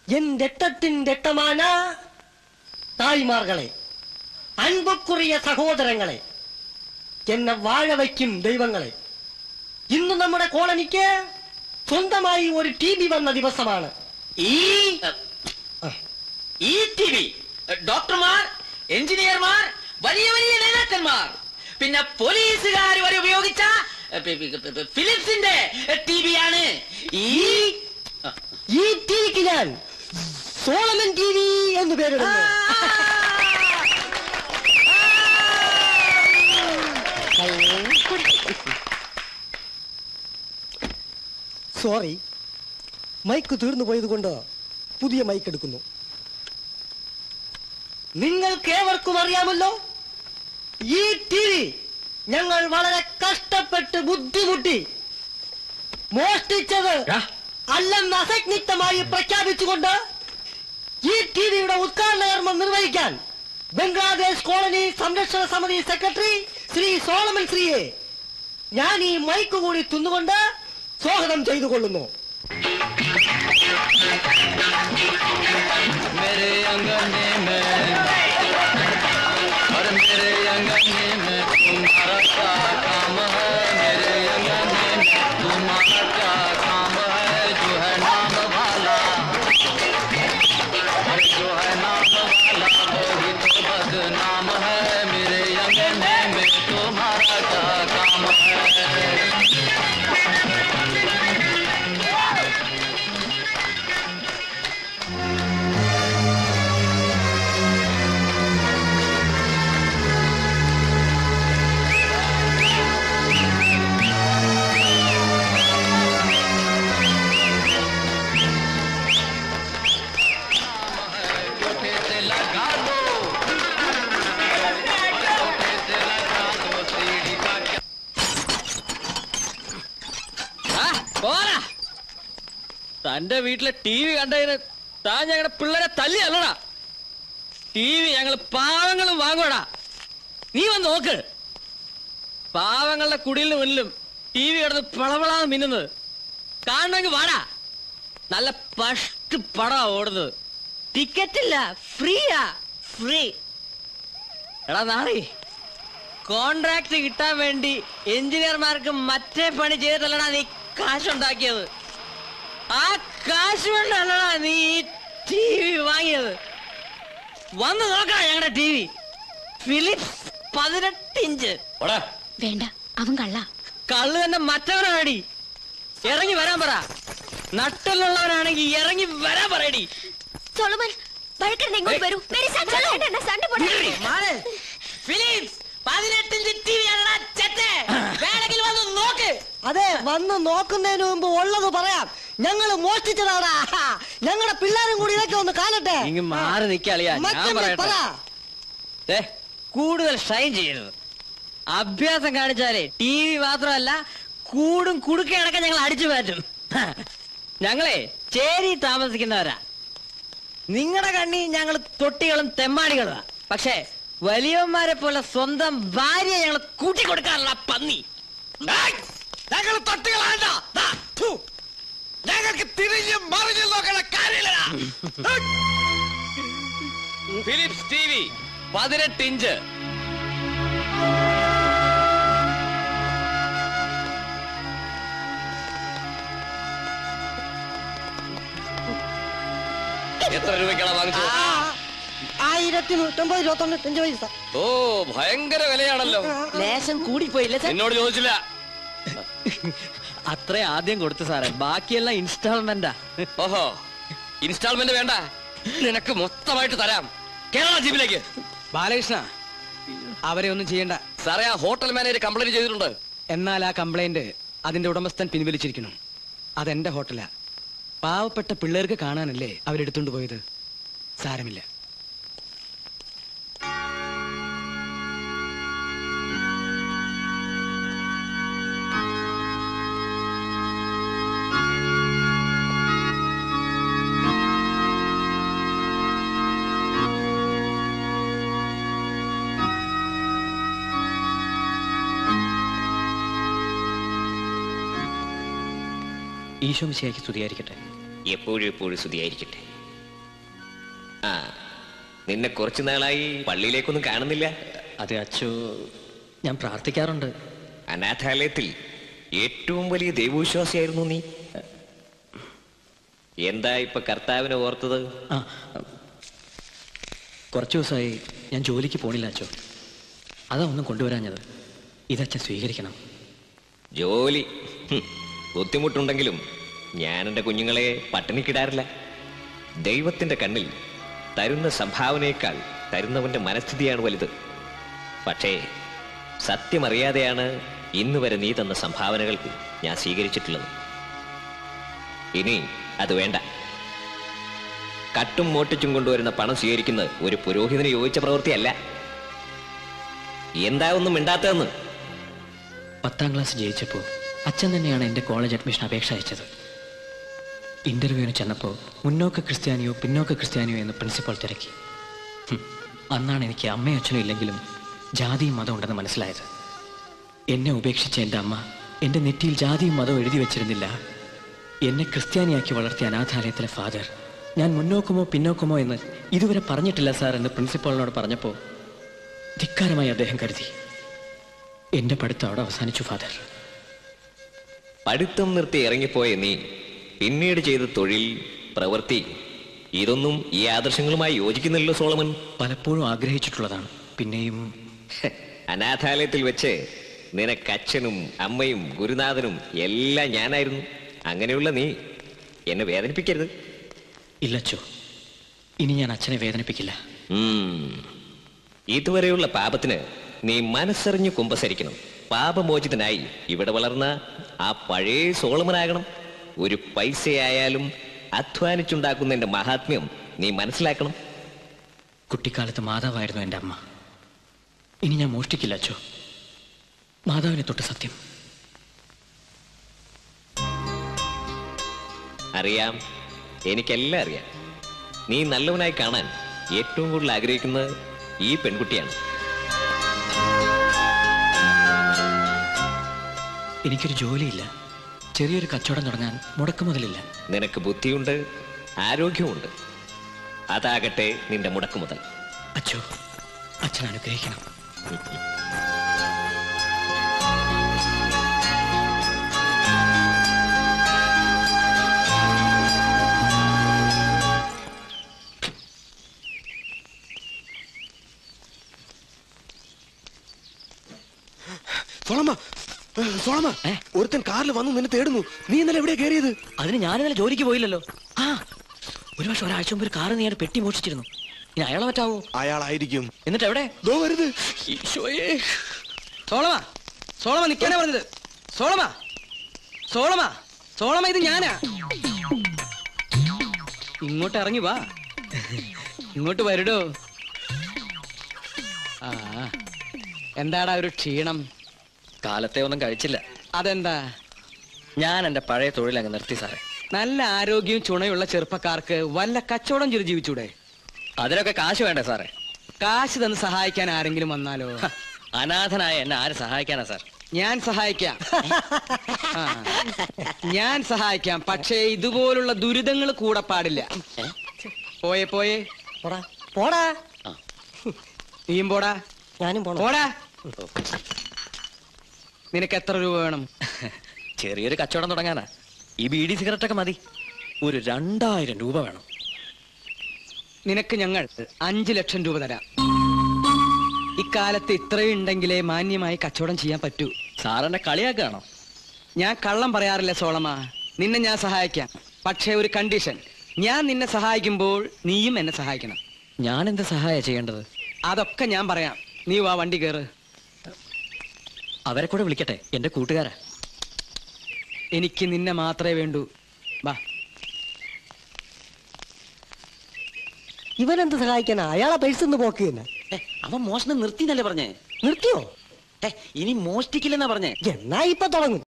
என் രക്തത്തിൻ രക്തமான തായ്മാർകളെ അൻപക്കുറിയ സഹോദരങ്ങളെ എന്നെ വാഴ വയ്ക്കും ദൈവങ്ങളെ ഇന്ന് നമ്മുടെ കോളനിക്ക് സ്വന്തമായി ഒരു ടി വി വന്ന ദിവസമാണ് ഈ ഈ ടി വി ഡോക്ടർമാർ എഞ്ചിനീയർമാർ വലിയ വലിയ നേതാക്കന്മാർ പിന്നെ പോലീസുകാർ വരെ ഉപയോഗിച്ച എ, പി- പി- പി- പി- ഫിലിപ്സിന്റെ ടി വി ആണ് ഈ ഈ ടി വിക്ക് ഞാൻ സോളമൻ ടി വി എന്ന് പേരിടുന്നു സോറി മൈക്ക് തീർന്നു പോയത് കൊണ്ട് പുതിയ മൈക്ക് എടുക്കുന്നു നിങ്ങൾക്ക് ഏവർക്കും അറിയാമല്ലോ ഈ ടി വി ഞങ്ങൾ വളരെ കഷ്ടപ്പെട്ട് ബുദ്ധിമുട്ടി മോഷ്ടിച്ചത് അല്ലെന്ന് അസജ്ഞിക്തമായി പ്രഖ്യാപിച്ചുകൊണ്ട് ഈ ടി വിയുടെ ഉദ്ഘാടന കർമ്മം നിർവഹിക്കാൻ ബംഗ്ലാദേശ് കോളനി സംരക്ഷണ സമിതി സെക്രട്ടറി ശ്രീ സോളമൻ ശ്രീയെ ഞാൻ ഈ മൈക്ക് കൂടി തിന്നുകൊണ്ട് സ്വാഗതം ചെയ്തു കൊള്ളുന്നു मेरे अंगने में और मेरे अंगने में तुम्हारा क्या काम है मेरे अंगने में तुम्हारा क्या काम है जो है नाम वाला और जो है नाम वाला वही तो बदनाम है मेरे अंगने में तुम्हारा क्या काम है कोठे से लगा दो कोठे से लगा दो सीढ़ी का क्या ആ, പോരാ തന്റെ വീട്ടിലെ ടി വി കണ്ടതിന് താൻ ഞങ്ങളുടെ പിള്ളേരെ തല്ലി അല്ലടാ ടി വി ഞങ്ങൾ പാവങ്ങളും വാങ്ങുവടാ നീ വന്ന് നോക്ക് പാവങ്ങളുടെ കുടിലിന് മുന്നിലും ടി വി കിടന്ന് പളവളാന്ന് മിന്നുന്നത് കാണണമെങ്കിൽ വാടാ നല്ല പഷ്ട് പടാ ഓടുന്നത് ടിക്കറ്റ് ഇല്ല ഫ്രീയാ ഫ്രീ എടാ നാളെ കോൺട്രാക്ട് കിട്ടാൻ വേണ്ടി എഞ്ചിനീയർമാർക്ക് മറ്റേ പണി ചെയ്തിട്ടല്ലടാ നീ കാശുണ്ടാക്കിയത് ആ കാശ് കൊണ്ടല്ലടാ നീ ഈ ടി വി വാങ്ങിയത് വന്ന് നോക്കാം ഞങ്ങളുടെ ടി വി ഫിലിപ്സ് പതിനെട്ട് ഇഞ്ച് വേണ്ട അവൻ കള്ള കള്ള് തന്നെ മറ്റവനാടി ഇറങ്ങി വരാൻ പറ നട്ടലുള്ളവനാണെങ്കിൽ ഇറങ്ങി വരാൻ പറയടി സോളമൻ വഴക്കരുത് ഇങ്ങോട്ട് വരൂ മേരി സാ, ചലോ. എന്നെ സണ്ട പോടാ. മാറ്. ഫിലിപ്സ് പതിനെട്ടിഞ്ച് ടി വി ആണടാ ചെറ്റേ വേണമെങ്കിൽ വന്ന് നോക്ക് അതെ വന്ന് നോക്കുന്നതിന് മുമ്പ് ഉള്ളത് പറയാം ഞങ്ങൾ മോഷ്ടിച്ചതാടാ ഞങ്ങളുടെ പിള്ളേരും കൂടി ഇതൊക്കെ ഒന്ന് കാണട്ടെ ഇങ്ങ് മാറി നിക്കളിയാ ഞാൻ മറ്റൊന്ന് പറയട്ടെ പറ ദേ, കൂടുതൽ ഷൈൻ ചെയ്യരുത് അഭ്യാസം കാണിച്ചാലേ ടി വി മാത്രമല്ല കൂടും കുടുക്കയടക്കം ഞങ്ങൾ അടിച്ചു മാറ്റും ഹ. ഞങ്ങളെ ചേരി താമസിക്കുന്നവരാ നിങ്ങളുടെ കണ്ണി ഞങ്ങൾ തൊട്ടികളും തെമ്മാടികളുമാ പക്ഷേ വലിയവന്മാരെ പോലെ സ്വന്തം ഭാര്യയെ ഞങ്ങൾ കൂട്ടിക്കൊടുക്കാനുള്ള പന്നി ഞങ്ങൾ തൊട്ടുകളാണ്ട ഞങ്ങൾക്ക് തിരിഞ്ഞും മറിഞ്ഞും നോക്കണ കാര്യമില്ലടാ ഫിലിപ്സ് ടി വി പതിനെട്ട് ഇഞ്ച് എത്ര രൂപയ്ക്കാണ് വാങ്ങിച്ചത് ആയിരത്തി നൂറ്റമ്പത് ഇരുപത്തൊന്ന് അഞ്ച് പൈസ ഓ ഭയങ്കര വിലയാണല്ലോ ലേശം കൂടിപ്പോയില്ല എന്നോട് ചോദിച്ചില്ല അത്ര ആദ്യം കൊടുത്തു സാറേ ബാക്കിയെല്ലാം ഇൻസ്റ്റാൾമെന്റാ ഓഹോ ഇൻസ്റ്റാൾമെന്റ് വേണ്ട നിനക്ക് മൊത്തമായിട്ട് തരാം കേരള ജീപ്പിലേക്ക് ബാലകൃഷ്ണ അവരെ ഒന്നും ചെയ്യണ്ട സാറേ ആ ഹോട്ടൽ മാനേജർ കംപ്ലൈന്റ് ചെയ്തിട്ടുണ്ട് എന്നാൽ ആ കംപ്ലൈന്റ് അതിന്റെ ഉടമസ്ഥൻ പിൻവലിച്ചിരിക്കണം അതെന്റെ ഹോട്ടലാ പാവപ്പെട്ട പിള്ളേർക്ക് കാണാനല്ലേ അവരെടുത്തോണ്ട് പോയത് സാരമില്ല ഈശോ മിശിഹായ്ക്ക് സ്തുതിയായിരിക്കട്ടെ എപ്പോഴും എപ്പോഴും സ്തുതിയായിരിക്കട്ടെ ആ നിന്നെ കുറച്ചു നാളായി പള്ളിയിലേക്കൊന്നും കാണുന്നില്ല അതെ അച്ചു ഞാൻ പ്രാർത്ഥിക്കാറുണ്ട് അനാഥാലയത്തിൽ ഏറ്റവും വലിയ ദൈവവിശ്വാസിയായിരുന്നു നീ എന്താ ഇപ്പൊ കർത്താവിനെ ഓർത്തത് ആ കുറച്ച് ദിവസമായി ഞാൻ ജോലിക്ക് പോണില്ല അച്ചോ അതാ ഒന്നും കൊണ്ടുവരാഞ്ഞത് ഇതച്ഛൻ സ്വീകരിക്കണം ജോലി ഹും, ബുദ്ധിമുട്ടുണ്ടെങ്കിലും ഞാൻ എൻ്റെ കുഞ്ഞുങ്ങളെ പട്ടിണിക്കിടാറില്ല ദൈവത്തിന്റെ കണ്ണിൽ തരുന്ന സംഭാവനയേക്കാൾ തരുന്നവന്റെ മനസ്ഥിതിയാണ് വലുത് പക്ഷേ സത്യമറിയാതെയാണ് ഇന്ന് വരെ നീ തന്ന സംഭാവനകൾക്ക് ഞാൻ സ്വീകരിച്ചിട്ടുള്ളത് ഇനി അത് വേണ്ട കട്ടും മോട്ടിച്ചും കൊണ്ടുവരുന്ന പണം സ്വീകരിക്കുന്നത് ഒരു പുരോഹിതന് യോജിച്ച പ്രവൃത്തിയല്ല എന്താ ഒന്നും മിണ്ടാത്തതെന്ന് പത്താം ക്ലാസ് ജയിച്ചപ്പോൾ അച്ഛൻ തന്നെയാണ് എൻ്റെ കോളേജ് അഡ്മിഷൻ അപേക്ഷ അയച്ചത് ഇന്റർവ്യൂവിന് ചെന്നപ്പോൾ മുന്നോക്ക ക്രിസ്ത്യാനിയോ പിന്നോക്ക ക്രിസ്ത്യാനിയോ എന്ന് പ്രിൻസിപ്പൾ തിരക്കി ഹും, അന്നാണ് എനിക്ക് അമ്മയും അച്ഛനും ഇല്ലെങ്കിലും ജാതിയും മതം ഉണ്ടെന്ന് മനസ്സിലായത് എന്നെ ഉപേക്ഷിച്ച എൻ്റെ അമ്മ എൻ്റെ നെറ്റിയിൽ ജാതിയും മതവും എഴുതി വെച്ചിരുന്നില്ല എന്നെ ക്രിസ്ത്യാനിയാക്കി വളർത്തിയ അനാഥാലയത്തിലെ ഫാദർ ഞാൻ മുന്നോക്കമോ പിന്നോക്കമോ എന്ന് ഇതുവരെ പറഞ്ഞിട്ടില്ല സാർ എന്ന് പ്രിൻസിപ്പാളിനോട് പറഞ്ഞപ്പോൾ ധിക്കാരമായി അദ്ദേഹം കരുതി എന്റെ പഠിത്തം അവിടെ അവസാനിച്ചു ഫാദർ പഠിത്തം നിർത്തി ഇറങ്ങിപ്പോയ നീ പിന്നീട് ചെയ്ത തൊഴിൽ പ്രവൃത്തി ഇതൊന്നും ഈ ആദർശങ്ങളുമായി യോജിക്കുന്നില്ലല്ലോ സോളമൻ പലപ്പോഴും ആഗ്രഹിച്ചിട്ടുള്ളതാണ് പിന്നെയും ഹെ, അനാഥാലയത്തിൽ വെച്ച് നിനക്ക് അച്ഛനും അമ്മയും ഗുരുനാഥനും എല്ലാം ഞാനായിരുന്നു അങ്ങനെയുള്ള നീ എന്നെ വേദനിപ്പിക്കരുത് ഇല്ലച്ചോ ഇനി ഞാൻ അച്ഛനെ വേദനിപ്പിക്കില്ല ഉം. ഇതുവരെയുള്ള പാപത്തിന് നീ മനസ്സറിഞ്ഞു കുമ്പസരിക്കണം പാപമോചിതനായി ഇവിടെ വളർന്ന ആ പഴയ സോളമനാകണം ഒരു പൈസയായാലും അധ്വാനിച്ചുണ്ടാക്കുന്നതിന്റെ മഹാത്മ്യം നീ മനസ്സിലാക്കണം കുട്ടിക്കാലത്ത് മാതാവായിരുന്നു എൻ്റെ അമ്മ ഇനി ഞാൻ മോഷ്ടിക്കില്ല അച്ചോ മാതാവിനെ തൊട്ട് സത്യം അറിയാം എനിക്കെല്ലാം അറിയാം നീ നല്ലവനായി കാണാൻ ഏറ്റവും കൂടുതൽ ആഗ്രഹിക്കുന്നത് ഈ പെൺകുട്ടിയാണ് എനിക്കൊരു ജോലിയില്ല ചെറിയൊരു കച്ചവടം തുടങ്ങാൻ മുടക്കുമുതലില്ല നിനക്ക് ബുദ്ധിയുണ്ട് ആരോഗ്യമുണ്ട് അതാകട്ടെ നിന്റെ മുടക്കുമുതൽ അച്ചോ അച്ഛൻ അനുഗ്രഹിക്കണം സോളമ്മ ഏ, സോളമ്മ ഏ? ഒരുത്തൻ കാറിൽ വന്നു നിന്നെ തേടുന്നു നീ ഇന്നലെ എവിടെയാ കയറിയത് അതിന് ഞാൻ ഇന്നലെ ജോലിക്ക് പോയില്ലല്ലോ ആ ഒരു പക്ഷെ ഒരാഴ്ച മുമ്പ് ഒരു കാറ് നീ അവിടെ പെട്ടി മോഷിച്ചിരുന്നു ഇനി അയാളെ പറ്റാവോ അയാളായിരിക്കും എന്നിട്ട് എവിടെ ദോ വരുത് ഈശോയേ സോളമ സോളമ നിൽക്കാനാ പറഞ്ഞത് സോളമ സോളമ സോളമ ഇത് ഞാനാ ഇങ്ങോട്ട് ഇറങ്ങി വാ ഇങ്ങോട്ട് വരടോ ആ എന്താടാ ഒരു ക്ഷീണം കാലത്തെ ഒന്നും കഴിച്ചില്ല അതെന്താ ഞാൻ എന്റെ പഴയ തൊഴിൽ അങ്ങ് നിർത്തി സാറേ നല്ല ആരോഗ്യവും ചുണയുള്ള ചെറുപ്പക്കാർക്ക് വല്ല കച്ചവടം ചെയ്ത് ജീവിച്ചൂടെ അതിനൊക്കെ കാശ് വേണ്ടേ സാറേ കാശ് തന്ന് സഹായിക്കാൻ ആരെങ്കിലും വന്നാലോ ഹ, അനാഥനായ എന്നെ ആര് സഹായിക്കാനാ സാർ ഞാൻ സഹായിക്കാം ആ, ഞാൻ സഹായിക്കാം പക്ഷേ ഇതുപോലുള്ള ദുരിതങ്ങൾ കൂടെ പാടില്ല പോയേ പോയേ പോടാ പോടാ നീയും പോടാ ഞാനും പോണം പോടാ നിനക്ക് എത്ര രൂപ വേണം ചെറിയൊരു കച്ചവടം തുടങ്ങാനാ ഈ ബീഡി സിഗരറ്റ് ഒക്കെ മതി ഒരു രണ്ടായിരം രൂപ വേണം നിനക്ക് ഞങ്ങൾ അഞ്ചു ലക്ഷം രൂപ തരാം ഇക്കാലത്ത് ഇത്രയും ഉണ്ടെങ്കിലേ മാന്യമായി കച്ചവടം ചെയ്യാൻ പറ്റൂ സാർ എന്നെ കളിയാക്കുകയാണോ ഞാൻ കള്ളം പറയാറില്ല സോളമ നിന്നെ ഞാൻ സഹായിക്കാം പക്ഷേ ഒരു കണ്ടീഷൻ ഞാൻ നിന്നെ സഹായിക്കുമ്പോൾ നീയും എന്നെ സഹായിക്കണം ഞാൻ എന്ത് സഹായ ചെയ്യേണ്ടത് അതൊക്കെ ഞാൻ പറയാം നീ വാ വണ്ടി കയറ് അവരെ കൂടെ വിളിക്കട്ടെ എന്റെ കൂട്ടുകാരാ എനിക്ക് നിന്നെ മാത്രമേ വേണ്ടൂ വാ ഇവനെന്ത് സഹായിക്കാനാ അയാളെ പൈസ ഒന്ന് പോക്ക് തന്നെ അവൻ മോഷണം നിർത്തിന്നല്ലേ പറഞ്ഞേ നിർത്തിയോ ഇനി മോഷ്ടിക്കില്ലെന്നാ പറഞ്ഞേ എന്നാ ഇപ്പൊ തുടങ്ങും